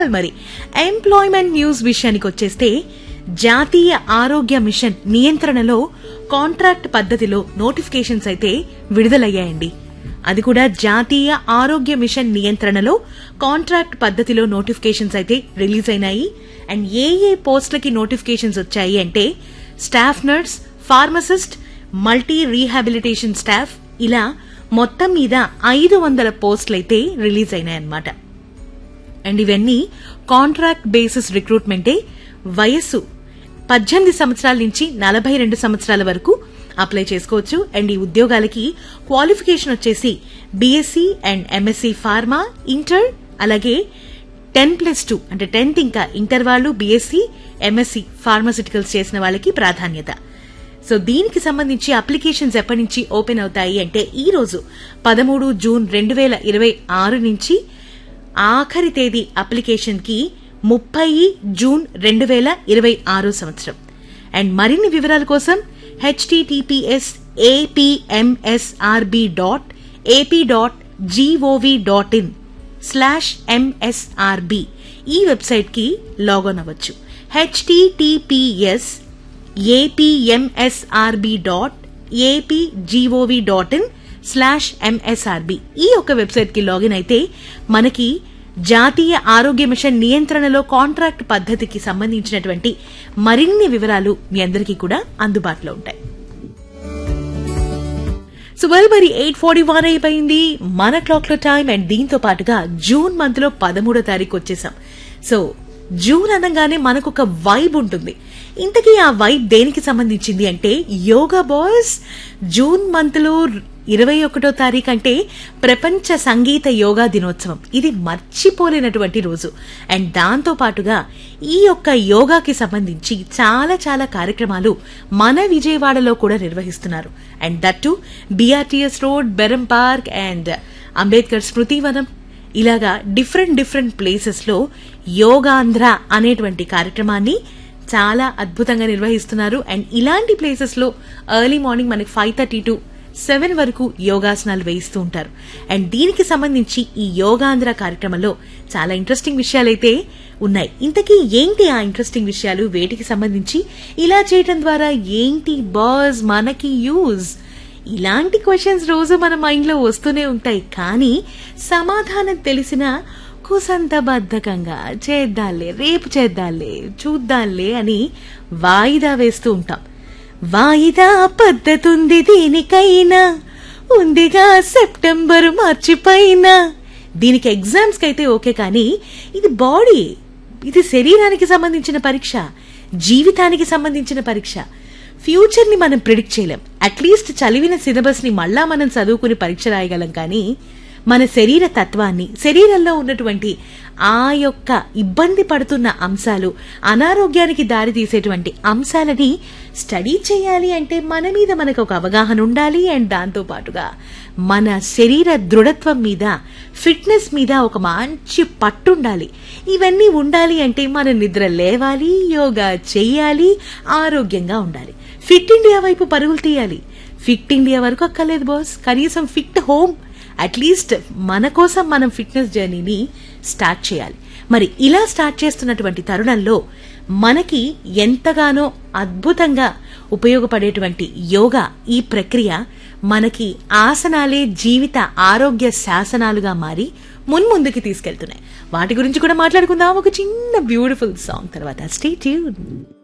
మరి employment news విషయానికి వచ్చేస్తే జాతీయ ఆరోగ్య మిషన్ నియంత్రణలో కాంట్రాక్ట్ పద్ధతిలో నోటిఫికేషన్స్ అయితే విడుదలయ్యాయండి అది కూడా జాతీయ ఆరోగ్య మిషన్ నియంత్రణలో కాంట్రాక్ట్ పద్ధతిలో నోటిఫికేషన్స్ అయితే రిలీజ్ అయినాయి అండ్ ఏ ఏ పోస్టులకి నోటిఫికేషన్స్ వచ్చాయి అంటే staff nurse pharmacist multi rehabilitation staff ఇలా మొత్తం మీద ఐదు వందల పోస్టులైతే రిలీజ్ అయినాయన్నమాట అండ్ ఇవన్నీ కాంట్రాక్ట్ బేసిస్ రిక్రూట్మెంటే వయస్సు పద్దెనిమిది సంవత్సరాల నుంచి నలభై రెండు సంవత్సరాల వరకు అప్లై చేసుకోవచ్చు అండ్ ఈ ఉద్యోగాలకి క్వాలిఫికేషన్ వచ్చేసి BSc and MSc pharma inter అలాగే టెన్ ప్లస్ టూ అంటే టెన్త్ ఇంకా ఇంటర్ వాళ్ళు బీఎస్సీ ఎంఎస్సీ ఫార్మాసిటికల్స్ చేసిన వాళ్ళకి ప్రాధాన్యత సో దీనికి సంబంధించి అప్లికేషన్స్ ఎప్పటి నుంచి ఓపెన్ అవుతాయి అంటే ఈ రోజు పదమూడు జూన్ రెండు వేల ఇరవై ఆరు నుంచి ఆఖరి తేదీ అప్లికేషన్ కి ముప్పై జూన్ రెండు వేల ఇరవై ఆరో సంవత్సరం అండ్ మరిన్ని వివరాల కోసం HTTPS APMSRB dot AP dot GOV dot in slash MSRB ఈ వెబ్సైట్ కి లాగిన్ అవ్వచ్చు HTTPS APMSRB dot AP GOV dot in slash MSRB ఈ యొక్క వెబ్సైట్ కి లాగిన్ అయితే మనకి జాతీయ ఆరోగ్య మిషన్ నియంత్రణలో కాంట్రాక్ట్ పద్ధతికి సంబంధించినటువంటి మరిన్ని వివరాలు మీ అందరికీ కూడా అందుబాటులో ఉంటాయి సో వెల్ మరి ఎయిట్ ఫార్టీ వన్ అయిపోయింది మన క్లాక్ లో టైం అండ్ దీంతో పాటుగా జూన్ మంత్ లో పదమూడో తారీఖు వచ్చేసాం సో జూన్ అనగానే మనకు ఒక వైబ్ ఉంటుంది ఇంతకీ ఆ వైబ్ దేనికి సంబంధించింది అంటే యోగా బాయ్స్ జూన్ మంత్ లో ఇరవై ఒకటో తారీఖు అంటే ప్రపంచ సంగీత యోగా దినోత్సవం ఇది మర్చిపోలేనటువంటి రోజు అండ్ దాంతో పాటుగా ఈ యొక్క యోగాకి సంబంధించి చాలా చాలా కార్యక్రమాలు మన విజయవాడలో కూడా నిర్వహిస్తున్నారు and that to BRTS road బెరం పార్క్ అండ్ అంబేద్కర్ స్మృతివనం ఇలాగా డిఫరెంట్ డిఫరెంట్ ప్లేసెస్ లో యోగాంధ్ర అనేటువంటి కార్యక్రమాన్ని చాలా అద్భుతంగా నిర్వహిస్తున్నారు అండ్ ఇలాంటి ప్లేసెస్ లో ఎర్లీ మార్నింగ్ మనకి ఫైవ్ థర్టీ టు సెవెన్ వరకు యోగాసనాలు వేయిస్తూ ఉంటారు అండ్ దీనికి సంబంధించి ఈ యోగాంధ్ర కార్యక్రమంలో చాలా ఇంట్రెస్టింగ్ విషయాలైతే ఉన్నాయి ఇంతకీ ఏంటి ఆ ఇంట్రెస్టింగ్ విషయాలు వేటికి సంబంధించి ఇలా చేయటం ద్వారా ఏంటి బాస్ మనకి యూజ్ ఇలాంటి క్వశ్చన్స్ రోజు మన మైండ్ లో వస్తూనే ఉంటాయి కానీ సమాధానం తెలిసిన కుసంత బద్ధకంగా చేద్దాంలే రేపు చేద్దాంలే చూద్దాంలే అని వాయిదా వేస్తూ ఉంటాం వాయిదా పద్ధతుంది దీనికైనా ఉందిగా సెప్టెంబర్ మార్చి పైన దీనికి ఎగ్జామ్స్ కైతే ఓకే కానీ ఇది బాడీ ఇది శరీరానికి సంబంధించిన పరీక్ష జీవితానికి సంబంధించిన పరీక్ష ఫ్యూచర్ ని మనం ప్రిడిక్ట్ చేయలేం అట్లీస్ట్ చదివిన సిలబస్ ని మళ్ళా మనం చదువుకుని పరీక్ష రాయగలం కానీ మన శరీర తత్వాన్ని శరీరంలో ఉన్నటువంటి ఆ యొక్క ఇబ్బంది పడుతున్న అంశాలు అనారోగ్యానికి దారి తీసేటువంటి అంశాలని స్టడీ చేయాలి అంటే మన మీద మనకు ఒక అవగాహన ఉండాలి అండ్ దాంతో పాటుగా మన శరీర దృఢత్వం మీద ఫిట్నెస్ మీద ఒక మంచి పట్టుండాలి ఇవన్నీ ఉండాలి అంటే మన నిద్ర లేవాలి యోగా చేయాలి ఆరోగ్యంగా ఉండాలి ఫిట్ ఇండియా వైపు పరుగులు తీయాలి ఫిట్ ఇండియా వరకు అక్కర్లేదు బాస్ కనీసం ఫిట్ హోమ్ అట్లీస్ట్ మన కోసం మనం ఫిట్నెస్ జర్నీని స్టార్ట్ చేయాలి మరి ఇలా స్టార్ట్ చేస్తున్నటువంటి తరుణంలో మనకి ఎంతగానో అద్భుతంగా ఉపయోగపడేటువంటి యోగా ఈ ప్రక్రియ మనకి ఆసనాలే జీవిత ఆరోగ్య శాసనాలుగా మారి మున్ముందుకి తీసుకెళ్తున్నాయి వాటి గురించి కూడా మాట్లాడుకుందాం ఒక చిన్న బ్యూటిఫుల్ సాంగ్ తర్వాత స్టే ట్యూన్